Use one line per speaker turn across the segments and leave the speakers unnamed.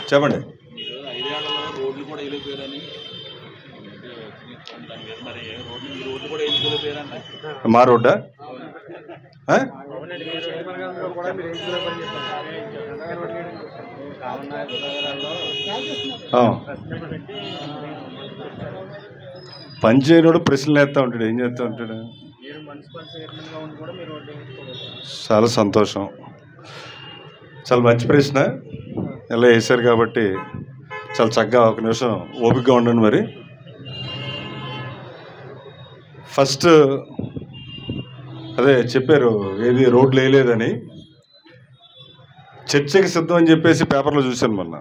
చెప్పండి
మీరు ఐదేళ్లలో రోడ్లు కూడా వెళ్ళిపోయారని దాని మీద మరి ఏ రోడ్లు ఈ రోడ్లు కూడా వెళ్ళిపోయారంట
మా రోడ్డా ఆ? ఆ. పని చేయనోడు ప్రశ్నలు వేస్తూ ఉంటాడు ఏం చేస్తూ ఉంటాడు
మీరు మున్సిపల్ చైర్మన్గా ఉండి కూడా మీరు రోడ్డు
చాలా సంతోషం చాలా మంచి ప్రశ్న ఇలా వేశారు కాబట్టి చాలా చక్కగా ఒక నిమిషం ఓపికగా ఉండండి మరి ఫస్ట్ అదే చెప్పారు ఏది రోడ్లు వేయలేదని చర్చకి సిద్ధం అని చెప్పేసి పేపర్లో చూశాను మొన్న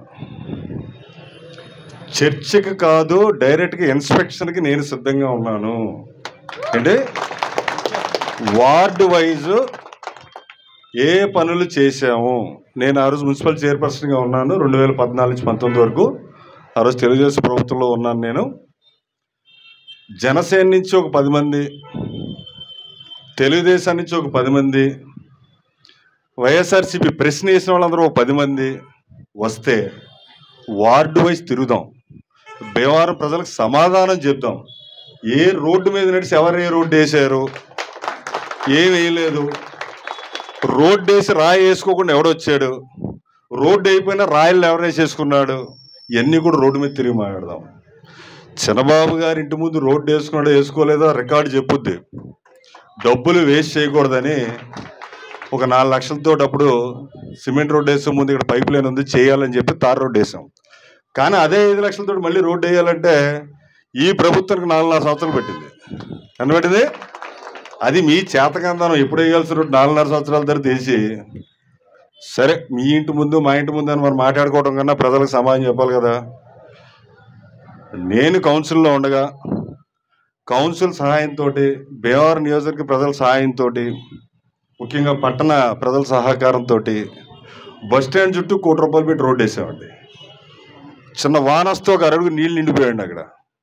చర్చకి కాదు డైరెక్ట్గా ఇన్స్పెక్షన్కి నేను సిద్ధంగా ఉన్నాను అంటే వార్డు వైజ్ ఏ పనులు చేశాము నేను ఆ రోజు మున్సిపల్ చైర్పర్సన్గా ఉన్నాను రెండు వేల పద్నాలుగు నుంచి పంతొమ్మిది వరకు ఆ రోజు తెలుగుదేశం ప్రభుత్వంలో ఉన్నాను నేను జనసేన నుంచి ఒక పది మంది తెలుగుదేశం నుంచి ఒక పది మంది వైఎస్ఆర్సీపీ ప్రశ్న వేసిన వాళ్ళందరూ ఒక పది మంది వస్తే వార్డు వైజ్ తిరుగుదాం భీమవరం ప్రజలకు సమాధానం చెప్దాం ఏ రోడ్డు మీద నడిచి ఎవరు ఏ రోడ్డు వేసారు ఏం వేయలేదు రోడ్డు వేసి రాయి వేసుకోకుండా ఎవడొచ్చాడు రోడ్డు అయిపోయినా రాయలు ఎవరు వేసేసుకున్నాడు ఇవన్నీ కూడా రోడ్డు మీద తిరిగి మాట్లాడదాం చిన్నబాబు గారి ఇంటి ముందు రోడ్డు వేసుకున్నాడో వేసుకోలేదో రికార్డు చెప్పుద్ది డబ్బులు వేస్ట్ చేయకూడదని ఒక నాలుగు లక్షలతో అప్పుడు సిమెంట్ రోడ్డు వేసే ముందు ఇక్కడ పైప్ లైన్ ఉంది చేయాలని చెప్పి తార్ రోడ్డు వేసాం కానీ అదే ఐదు లక్షలతో మళ్ళీ రోడ్డు వేయాలంటే ఈ ప్రభుత్వానికి నాలుగున్నర సంవత్సరాలు పెట్టింది ఎంత పెట్టింది అది మీ చేతకందనం ఎప్పుడు వేయాల్సిన రోడ్డు నాలుగున్నర సంవత్సరాల తర్వాత వేసి సరే మీ ఇంటి ముందు మా ఇంటి ముందు అని మనం మాట్లాడుకోవడం కన్నా ప్రజలకు సమాధానం చెప్పాలి కదా నేను కౌన్సిల్లో ఉండగా కౌన్సిల్ సహాయంతో భీమవరం నియోజకవర్గ ప్రజల సహాయంతో ముఖ్యంగా పట్టణ ప్రజల సహకారంతో బస్ స్టాండ్ చుట్టూ కోటి రూపాయలు పెట్టి రోడ్డు వేసామండి చిన్న వానొస్తే ఒక అడుగు నీళ్ళు నిండిపోయండి అక్కడ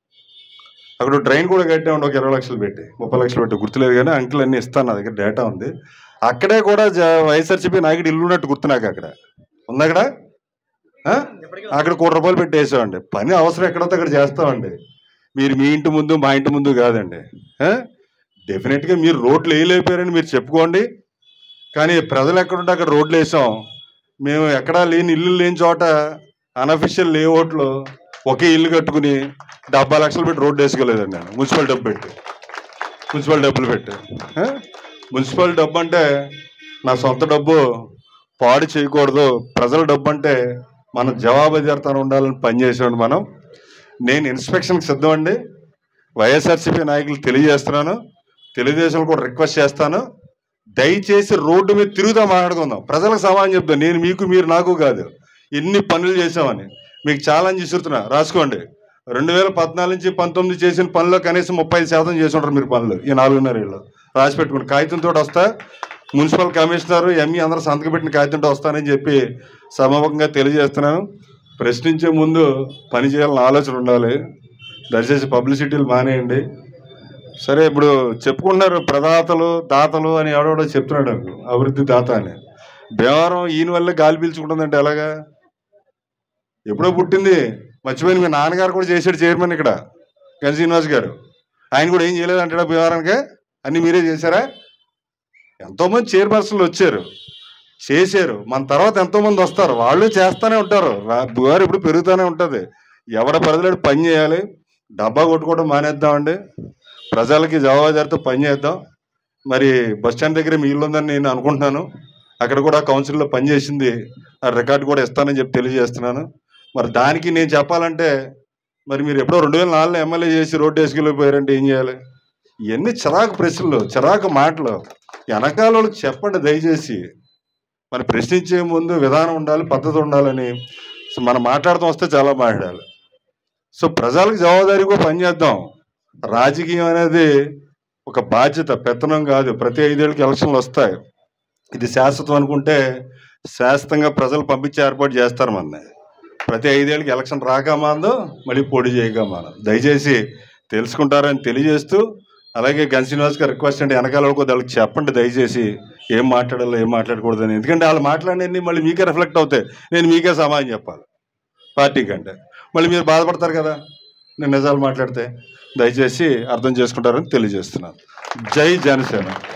అక్కడ డ్రైన్ కూడా కట్టామండి ఒక ఇరవై లక్షలు పెట్టి ముప్పై లక్షలు పెట్టి గుర్తులేదు కానీ అంకుల్ అన్ని ఇస్తాను నా దగ్గర డేటా ఉంది అక్కడే కూడా జ- వైఎస్ఆర్సీపీ నాయకుడు ఇల్లు ఉన్నట్టు గుర్తు నాకు అక్కడ ఉంది అక్కడ ఆ? అక్కడ కోటి రూపాయలు పెట్టి వేసామండి పని అవసరం ఎక్కడైతే అక్కడ చేస్తామండి మీరు మీ ఇంటి ముందు మా ఇంటి ముందు కాదండి ఆ? డెఫినెట్గా మీరు రోడ్లు వేయలేకపోయారని మీరు చెప్పుకోండి కానీ ప్రజలు ఎక్కడుంటే అక్కడ రోడ్లు వేసాం మేము ఎక్కడా లేని ఇల్లు లేని చోట అనఫిషియల్ లేఅవుట్లో ఒకే ఇల్లు కట్టుకుని డెబ్బై లక్షలు పెట్టి రోడ్డు వేసుకోలేదండి నేను మున్సిపల్ డబ్బు పెట్టి మున్సిపల్ డబ్బులు పెట్టి ఆ? మున్సిపల్ డబ్బు అంటే నా సొంత డబ్బు పాడు చేయకూడదు ప్రజల డబ్బు అంటే మన జవాబుదారితనం ఉండాలని పనిచేసాడు మనం నేను ఇన్స్పెక్షన్కి సిద్ధం అండి వైఎస్ఆర్సీపీ నాయకులు తెలియజేస్తున్నాను తెలుగుదేశం కూడా రిక్వెస్ట్ చేస్తాను దయచేసి రోడ్డు మీద తిరుగుతా మాట్లాడుకుందాం ప్రజలకు సమాధానం చెప్తాం నేను మీకు మీరు నాకు కాదు ఎన్ని పనులు చేసామని మీకు ఛాలెంజ్ ఇస్తున్నా రాసుకోండి రెండు వేల పద్నాలుగు నుంచి పంతొమ్మిది చేసిన పనుల్లో కనీసం ముప్పై ఐదు శాతం చేసి ఉంటారు మీరు పనులు ఈ నాలుగున్నర ఏళ్ళు రాసి పెట్టుకోండి కాగితంతో వస్తా మున్సిపల్ కమిషనర్ ఎంఈ అందరూ సంతకం పెట్టిన కాగితంతో వస్తానని చెప్పి సమూహంగా తెలియజేస్తున్నాను ప్రశ్నించే ముందు పని చేయాలని ఆలోచన ఉండాలి దయచేసి పబ్లిసిటీలు మానేయండి సరే ఇప్పుడు చెప్పుకుంటున్నారు ప్రదాతలు దాతలు అని ఎవడెవడో చెప్తున్నాడు నాకు అభివృద్ధి దాత అని భీమవరం ఈయన వల్లే గాలి పీల్చుకుంటుందంటే ఎలాగా ఎప్పుడో పుట్టింది మర్చిపోయింది మీ నాన్నగారు కూడా చేశాడు చైర్మన్ ఇక్కడ గన్ శ్రీనివాస్ గారు ఆయన కూడా ఏం చేయలేదు అంటాడా భీమవరానికి అన్ని మీరే చేశారా ఎంతోమంది చైర్పర్సన్లు వచ్చారు చేశారు మన తర్వాత ఎంతోమంది వస్తారు వాళ్ళు చేస్తూనే ఉంటారు రా- బుగారు ఇప్పుడు పెరుగుతూనే ఉంటుంది ఎవడ పరిధిలో పని చేయాలి డబ్బా కొట్టుకోవడం మానేద్దామండి ప్రజలకి జవాబుదారితో పని చేద్దాం మరి బస్ స్టాండ్ దగ్గర మీ ఇల్లు ఉందని నేను అనుకుంటున్నాను అక్కడ కూడా కౌన్సిల్లో పనిచేసింది ఆ రికార్డు కూడా ఇస్తానని చెప్పి తెలియజేస్తున్నాను మరి దానికి నేను చెప్పాలంటే మరి మీరు ఎప్పుడో రెండు వేల నాలుగులో ఎమ్మెల్యే చేసి రోడ్డు వేసుకెళ్ళిపోయారంటే ఏం చేయాలి ఇవన్నీ చిరాకు ప్రశ్నలు చిరాకు మాటలు వెనకాల వాళ్ళకి చెప్పండి దయచేసి మరి ప్రశ్నించే ముందు విధానం ఉండాలి పద్ధతి ఉండాలని సో మనం మాట్లాడుతూ వస్తే చాలా మాట్లాడాలి సో ప్రజలకు జవాబుదారీగా పనిచేద్దాం రాజకీయం అనేది ఒక బాధ్యత పెత్తనం కాదు ప్రతి ఐదేళ్ళకి ఎలక్షన్లు వస్తాయి ఇది శాశ్వతం అనుకుంటే శాశ్వతంగా ప్రజలు పంపించి ఏర్పాటు చేస్తారు మన ప్రతి ఐదేళ్ళకి ఎలక్షన్ రాక మాందో మళ్ళీ పోటీ చేయక మనం దయచేసి తెలుసుకుంటారని తెలియజేస్తూ అలాగే గన్ శ్రీనివాస్ గారు రిక్వెస్ట్ అంటే వెనకాల కూడా వాళ్ళకి చెప్పండి దయచేసి ఏం మాట్లాడాలో ఏం మాట్లాడకూడదని ఎందుకంటే వాళ్ళు మాట్లాడినన్ని మళ్ళీ మీకే రిఫ్లెక్ట్ అవుతాయి నేను మీకే సమాధానం చెప్పాలి పార్టీ కంటే మళ్ళీ మీరు బాధపడతారు కదా నేను నిజాలు మాట్లాడితే దయచేసి అర్థం చేసుకుంటారని తెలియజేస్తున్నాను జై జనసేన